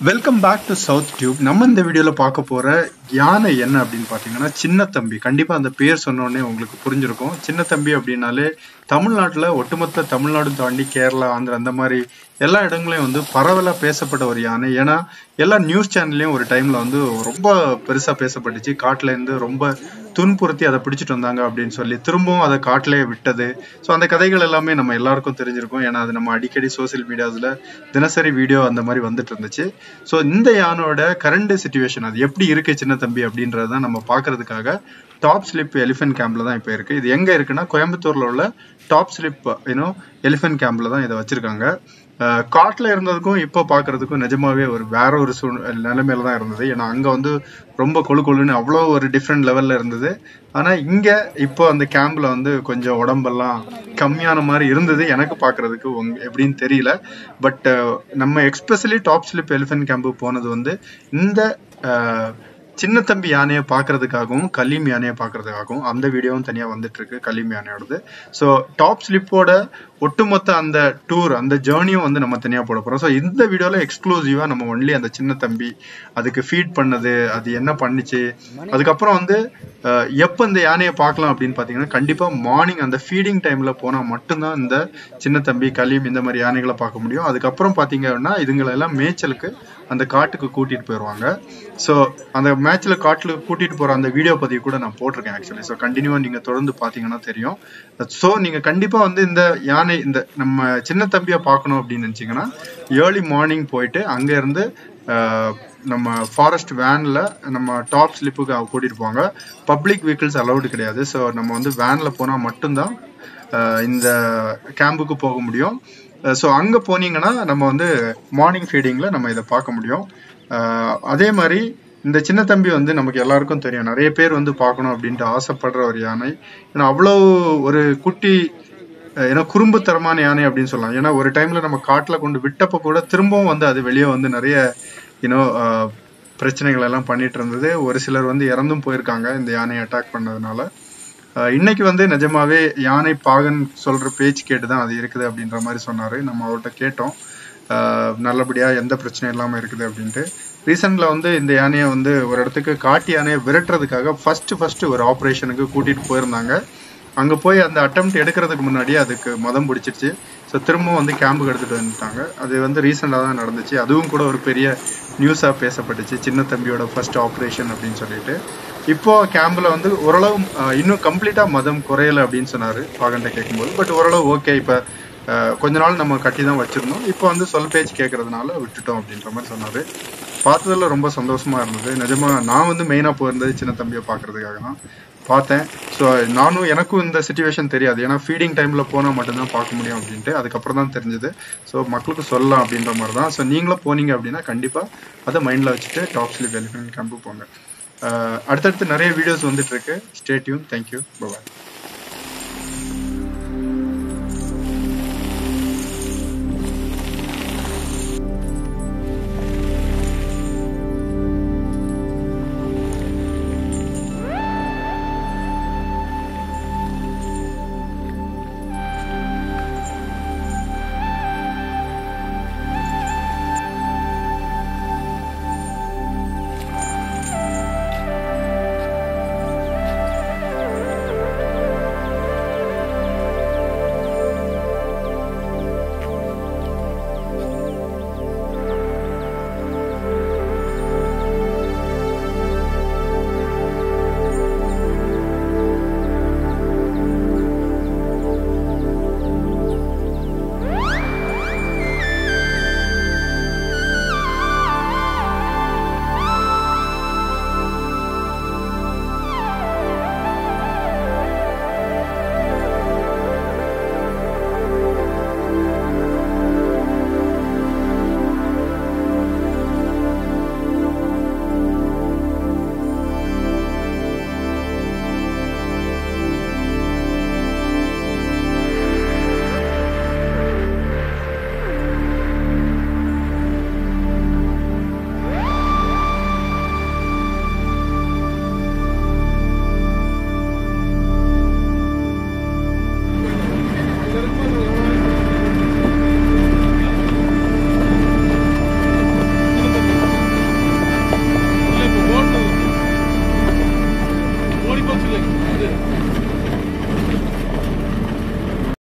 welcome back to South Tube நம்ம இந்த வீடியோவில் பார்க்க போகிற யானை என்ன அப்படின்னு பார்த்தீங்கன்னா சின்ன தம்பி கண்டிப்பாக அந்த பேர் சொன்னோடனே உங்களுக்கு புரிஞ்சிருக்கும் சின்ன தம்பி அப்படின்னாலே தமிழ்நாட்டில் ஒட்டுமொத்த தமிழ்நாடு தாண்டி கேரளா ஆந்திரா அந்த மாதிரி எல்லா இடங்களையும் வந்து பரவலாக பேசப்பட்ட ஒரு யானை ஏன்னா எல்லா நியூஸ் சேனல்லையும் ஒரு டைமில் வந்து ரொம்ப பெருசாக பேசப்பட்டுச்சு காட்டுல இருந்து ரொம்ப துன்புறுத்தி அதை பிடிச்சிட்டு வந்தாங்க அப்படின்னு சொல்லி திரும்பவும் அதை காட்டிலேயே விட்டது ஸோ அந்த கதைகள் எல்லாமே நம்ம எல்லாருக்கும் தெரிஞ்சிருக்கும் ஏன்னா அது நம்ம அடிக்கடி சோசியல் மீடியாஸில் தினசரி வீடியோ அந்த மாதிரி வந்துட்டு இருந்துச்சு ஸோ இந்த யானோட கரண்ட் சுச்சுவேஷன் அது எப்படி இருக்கு சின்ன தம்பி அப்படின்றத தான் நம்ம பார்க்கறதுக்காக டாப் ஸ்லிப் எலிஃபென்ட் கேம்ப்ல தான் இப்போ இருக்கு இது எங்க இருக்குன்னா கோயம்புத்தூர்ல உள்ள டாப் ஸ்லிப் யூனோ எலிஃபென்ட் கேம்ப்ல தான் இதை வச்சிருக்காங்க காட்டில் இருந்ததுக்கும் இப்போ பார்க்கறதுக்கும் நிஜமாவே ஒரு வேற ஒரு சூழ் நிலைமையில தான் இருந்தது ஏன்னா அங்கே வந்து ரொம்ப கொழு கொழுன்னு அவ்வளோ ஒரு டிஃப்ரெண்ட் லெவலில் இருந்தது ஆனால் இங்கே இப்போ அந்த கேம்பில் வந்து கொஞ்சம் உடம்பெல்லாம் கம்மியான மாதிரி இருந்தது எனக்கு பார்க்கறதுக்கு உங்க எப்படின்னு தெரியல பட் நம்ம especially Top Slip elephant camp போனது வந்து இந்த சின்ன தம்பி யானையை பார்க்கறதுக்காகவும் கலீம் யானையை பார்க்கறதுக்காகவும் அந்த வீடியோவும் தனியாக வந்துட்டு இருக்கு கலீம் யானையோடது ஸோ டாப் ஸ்லிப்போட ஒட்டுமொத்த அந்த டூர் அந்த ஜேர்னியும் வந்து நம்ம தனியாக போட போகிறோம் ஸோ இந்த வீடியோவில் எக்ஸ்க்ளூசிவாக நம்ம ஒன்லி அந்த சின்ன தம்பி அதுக்கு ஃபீட் பண்ணது அது என்ன பண்ணுச்சு அதுக்கப்புறம் வந்து எப்போ இந்த யானையை பார்க்கலாம் அப்படின்னு பார்த்தீங்கன்னா கண்டிப்பாக மார்னிங் அந்த ஃபீடிங் டைமில் போனால் மட்டும்தான் இந்த சின்ன தம்பி கலீம் இந்த மாதிரி யானைகளை பார்க்க முடியும் அதுக்கப்புறம் பார்த்தீங்க அப்படின்னா இதுங்களெல்லாம் மேய்ச்சலுக்கு அந்த காட்டுக்கு கூட்டிட்டு போயிடுவாங்க ஸோ அந்த மேட்ச்ல காட்டில் கூட்டிட்டு போற அந்த வீடியோ பதிவு கூட நான் போட்டிருக்கேன் ஆக்சுவலி ஸோ கண்டினியூவா நீங்க தொடர்ந்து பாத்தீங்கன்னா தெரியும் ஸோ நீங்க கண்டிப்பா வந்து இந்த யானை இந்த நம்ம சின்ன தம்பியை பார்க்கணும் அப்படின்னு நினைச்சீங்கன்னா ஏர்லி மார்னிங் போயிட்டு அங்க இருந்து நம்ம ஃபாரஸ்ட் வேன்ல நம்ம டாப் ஸ்லிப்புக்கு கூட்டிட்டு போவாங்க பப்ளிக் வெஹிக்கிள்ஸ் அலௌடு கிடையாது ஸோ நம்ம வந்து வேன்ல போனா மட்டும்தான் இந்த கேம்புக்கு போக முடியும் ஸோ அங்கே போனீங்கன்னா நம்ம வந்து மார்னிங் ஃபீடிங்கில் நம்ம இதை பார்க்க முடியும் அதே மாதிரி இந்த சின்ன தம்பி வந்து நமக்கு எல்லாருக்கும் தெரியும் நிறைய பேர் வந்து பார்க்கணும் அப்படின்ட்டு ஆசைப்படுற ஒரு யானை ஏன்னா அவ்வளோ ஒரு குட்டி ஏன்னா குறும்புத்தரமான யானை அப்படின்னு சொல்லலாம் ஏன்னா ஒரு டைம்ல நம்ம காட்டில் கொண்டு விட்டப்ப கூட திரும்பவும் வந்து அது வெளியே வந்து நிறைய யூனோ பிரச்சனைகள் எல்லாம் பண்ணிட்டு இருந்தது ஒரு சிலர் வந்து இறந்தும் போயிருக்காங்க இந்த யானையை அட்டாக் பண்ணதுனால இன்னைக்கு வந்து நிஜமாவே யானை பாகன் சொல்ற பேச்சு கேட்டு தான் அது இருக்குது அப்படின்ற மாதிரி சொன்னாரு நம்ம அவர்கிட்ட கேட்டோம் நல்லபடியா எந்த பிரச்சனையும் இல்லாம இருக்குது அப்படின்ட்டு ரீசெண்ட்ல வந்து இந்த யானையை வந்து ஒரு இடத்துக்கு காட்டு யானையை விரட்டுறதுக்காக ஃபர்ஸ்ட் ஃபர்ஸ்ட் ஒரு ஆப்ரேஷனுக்கு கூட்டிட்டு போயிருந்தாங்க அங்க போய் அந்த அட்டம் எடுக்கிறதுக்கு முன்னாடியே அதுக்கு மதம் பிடிச்சிருச்சு ஸோ திரும்பவும் வந்து கேம்புக்கு எடுத்துட்டு வந்துட்டாங்க அது வந்து ரீசெண்டாக தான் நடந்துச்சு அதுவும் கூட ஒரு பெரிய நியூஸாக பேசப்பட்டுச்சு சின்ன தம்பியோட ஃபர்ஸ்ட் ஆப்ரேஷன் அப்படின்னு சொல்லிட்டு இப்போ கேம்பில் வந்து ஓரளவு இன்னும் கம்ப்ளீட்டாக மதம் குறையலை அப்படின்னு சொன்னார் பாகன்ட்ட கேட்கும்போது பட் ஓரளவு ஓகே இப்போ கொஞ்ச நாள் நம்ம கட்டி தான் வச்சிருந்தோம் இப்போ வந்து சொல் பேச்சு கேட்கறதுனால விட்டுட்டோம் அப்படின்ற மாதிரி சொன்னார் பார்த்ததில் ரொம்ப சந்தோஷமா இருந்தது நிஜமா நான் வந்து மெயினாக போயிருந்தது சின்ன தம்பியை பார்க்கறதுக்காக தான் பார்த்தேன் ஸோ நானும் எனக்கும் இந்த சுச்சுவேஷன் தெரியாது ஏன்னா ஃபீடிங் டைமில் போனால் மட்டும்தான் பார்க்க முடியும் அப்படின்ட்டு அதுக்கப்புறம் தான் தெரிஞ்சது ஸோ மக்களுக்கு சொல்லலாம் அப்படின்ற மாதிரி தான் ஸோ நீங்களும் போனீங்க அப்படின்னா கண்டிப்பாக அதை மைண்டில் வச்சுட்டு டாப் ஸ்லிப் எலிஃபென்ட் கேம்பு போங்க அடுத்தடுத்து நிறைய வீடியோஸ் வந்துட்டு இருக்கு ஸ்டேட்யூன் தேங்க்யூ பாய் இல்லை அது